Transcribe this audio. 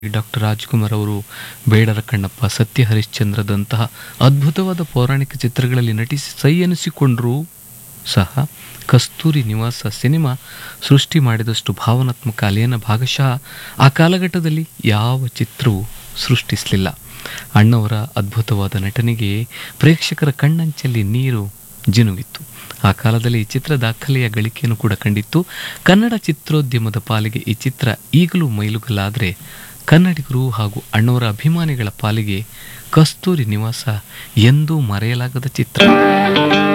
doctor Rajkumar ಅವರು ಬೇಡರ ಕಣ್ಣಪ್ಪ ಸತ್ಯ ಹರಿಶ್ಚಂದ್ರದಂತಹ ಅದ್ಭುತವಾದ ಪೌರಾಣಿಕ ಚಿತ್ರಗಳಲ್ಲಿ ನಟಿಸಿ ಸೈ ಎನಿಸಿಕೊಂಡರೂ ಸಹ ಕಸ್ತೂರಿ ನಿವಾಸ ಸಿನಿಮಾ ಸೃಷ್ಟಿ ಮಾಡಿದಷ್ಟು ಭಾವನಾತ್ಮಕ ಅಲೆಯನ್ನು ಭಾಗಶಃ ಆ ಕಾಲಘಟ್ಟದಲ್ಲಿ ಯಾವ ಚಿತ್ರವೂ ಸೃಷ್ಟಿಸಲಿಲ್ಲ ಅಣ್ಣವರ ಅದ್ಭುತವಾದ ನಟನೆಗೆ ಪ್ರೇಕ್ಷಕರ ಕಣ್ಣಂಚಲ್ಲಿ ನೀರು ಜಿನುಗಿತ್ತು ಆ ಕಾಲದಲ್ಲಿ ಈ ಚಿತ್ರ ದಾಖಲೆಯ ಗಳಿಕೆಯನ್ನು ಕೂಡ ಕಂಡಿತ್ತು ಕನ್ನಡ ಚಿತ್ರೋದ್ಯಮದ ಪಾಲಿಗೆ ಈ ಚಿತ್ರ ಈಗಲೂ ಮೈಲುಗಲ್ಲಾದರೆ ಕನ್ನಡಿಗರು ಹಾಗೂ ಅಣ್ಣವರ ಅಭಿಮಾನಿಗಳ ಪಾಲಿಗೆ ಕಸ್ತೂರಿ ನಿವಾಸ ಎಂದೂ ಮರೆಯಲಾಗದ ಚಿತ್ರ